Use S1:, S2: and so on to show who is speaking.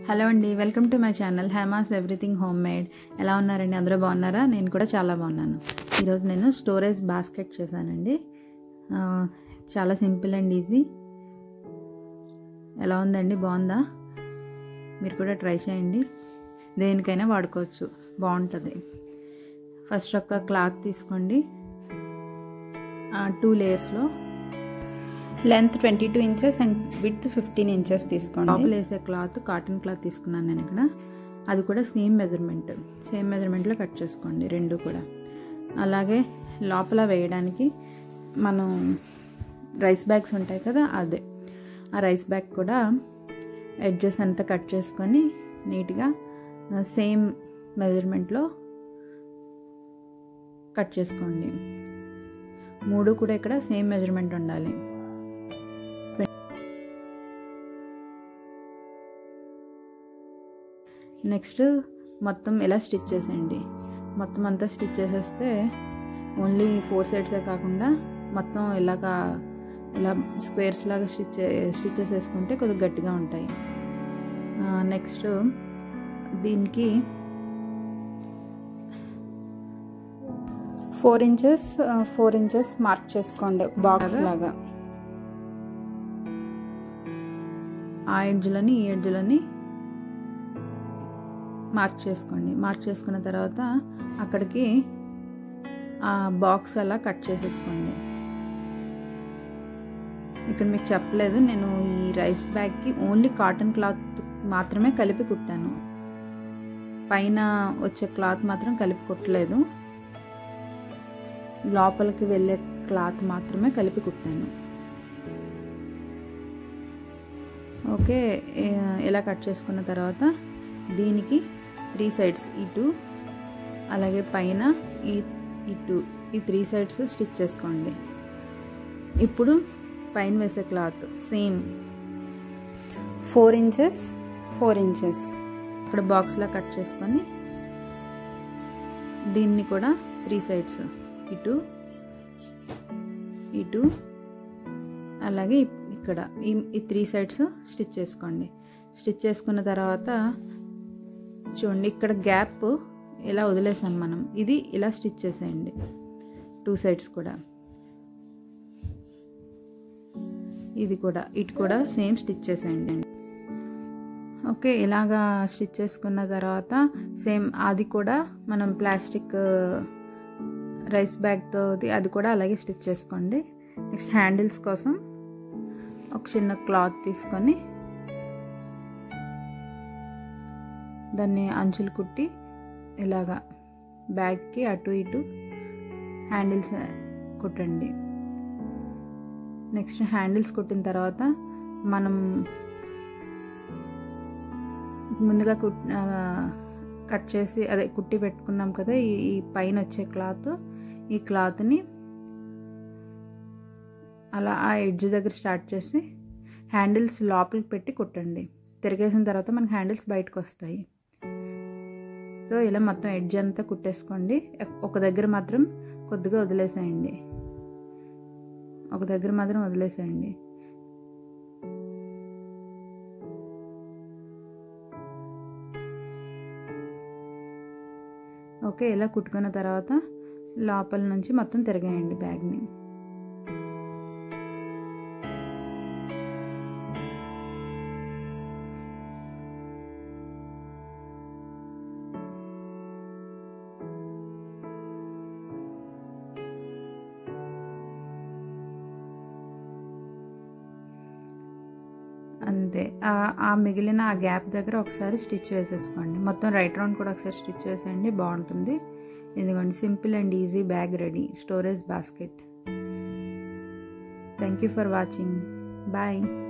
S1: hello అండి welcome to my channel Hema's everything homemade ఎలా ఉన్నారండి అందరూ బాగున్నారా నేను కూడా చాలా బాగున్నాను ఈరోజు నేను స్టోరేజ్ బాస్కెట్ చేశానండి ఆ, చాలా సింపుల్ అండ్ ఈజీ ఎలా ఉందండి బాగుందా మీరు కూడా ట్రై చేయండి దేనికైనా వాడుకోవచ్చు బాగుంటుంది ఫస్ట్ ఒక క్లాత్ తీసుకోండి టూ లేయర్స్లో length twenty two inches and with fifteen inches తీసుకోండి లోపల వేసే క్లాత్ కాటన్ క్లాత్ తీసుకున్నాను నేను ఇక్కడ అది కూడా సేమ్ మెజర్మెంట్ సేమ్ మెజర్మెంట్లో కట్ చేసుకోండి రెండు కూడా అలాగే లోపల వేయడానికి మనం రైస్ బ్యాగ్స్ ఉంటాయి కదా అదే ఆ రైస్ బ్యాగ్ కూడా ఎడ్జెస్ అంతా కట్ చేసుకొని నీట్గా సేమ్ మెజర్మెంట్లో కట్ చేసుకోండి మూడు కూడా ఇక్కడ సేమ్ మెజర్మెంట్ ఉండాలి నెక్స్ట్ మొత్తం ఇలా స్టిచ్ చేసేయండి మొత్తం అంతా స్టిచ్ చేసేస్తే ఓన్లీ ఫోర్ సైడ్సే కాకుండా మొత్తం ఇలాగా ఇలా స్క్వేర్స్ లాగా స్టిచ్ స్టిచ్ చేసేసుకుంటే కొద్దిగా గట్టిగా ఉంటాయి నెక్స్ట్ దీనికి
S2: four inches four inches mark చేసుకోండి బాక్స్ లాగా
S1: ఆ ఎడ్జ్లని ఈ ఎడ్జ్లని మార్క్ చేసుకోండి మార్క్ చేసుకున్న తర్వాత అక్కడికి ఆ బాక్స్ అలా కట్ చేసేసుకోండి ఇక్కడ మీకు చెప్పలేదు నేను ఈ రైస్ బ్యాగ్కి ఓన్లీ కాటన్ క్లాత్ మాత్రమే కలిపి కుట్టాను పైన వచ్చే క్లాత్ మాత్రం కలిపి కుట్టలేదు లోపలికి వెళ్ళే క్లాత్ మాత్రమే కలిపి కుట్టాను ఓకే ఇలా కట్ చేసుకున్న తర్వాత దీనికి త్రీ సైడ్స్ ఇటు అలాగే పైన ఈ ఇటు ఈ త్రీ సైడ్స్ స్టిచ్ చేసుకోండి ఇప్పుడు పైన వేసే cloth same
S2: four inches four inches
S1: ఇక్కడ బాక్స్లో కట్ చేసుకొని దీన్ని కూడా త్రీ సైడ్స్ ఇటు ఇటు అలాగే ఇక్కడ ఈ ఈ త్రీ సైడ్స్ స్టిచ్ చేసుకోండి స్టిచ్ చేసుకున్న తర్వాత చూడండి ఇక్కడ గ్యాప్ ఇలా వదిలేసాను మనం ఇది ఇలా స్టిచ్ చేసేయండి టూ సైడ్స్ కూడా ఇది కూడా ఇటు కూడా సేమ్ స్టిచ్ చేసేయండి ఓకే ఇలాగా స్టిచ్ చేసుకున్న తర్వాత సేమ్ అది కూడా మనం ప్లాస్టిక్ రైస్ బ్యాగ్తో అది కూడా అలాగే స్టిచ్ చేసుకోండి నెక్స్ట్ హ్యాండిల్స్ కోసం ఒక చిన్న క్లాత్ తీసుకొని దాన్ని అంచులు కుట్టి ఇలాగా బ్యాగ్కి అటు ఇటు హ్యాండిల్స్ కుట్టండి నెక్స్ట్ హ్యాండిల్స్ కుట్టిన తర్వాత మనం ముందుగా కుట్ కట్ చేసి అదే కుట్టి పెట్టుకున్నాం కదా ఈ ఈ పైన వచ్చే క్లాత్ ఈ క్లాత్ని అలా ఆ ఎడ్జ్ దగ్గర స్టార్ట్ చేసి హ్యాండిల్స్ లోపలికి పెట్టి కుట్టండి తిరిగేసిన తర్వాత మనకి హ్యాండిల్స్ బయటకు వస్తాయి సో ఇలా మొత్తం ఎడ్జ్ అంతా కుట్టేసుకోండి ఒక దగ్గర మాత్రం కొద్దిగా వదిలేసేయండి ఒక దగ్గర మాత్రం వదిలేసేయండి ఓకే ఇలా కుట్టుకున్న తర్వాత లోపల నుంచి మొత్తం తిరగేయండి బ్యాగ్ని అంతే ఆ మిగిలిన ఆ గ్యాప్ దగ్గర ఒకసారి స్టిచ్ వేసేసుకోండి మొత్తం రైట్ రౌండ్ కూడా ఒకసారి స్టిచ్ వేసేయండి బాగుంటుంది ఇదిగోండి simple and easy bag ready storage basket thank you for watching bye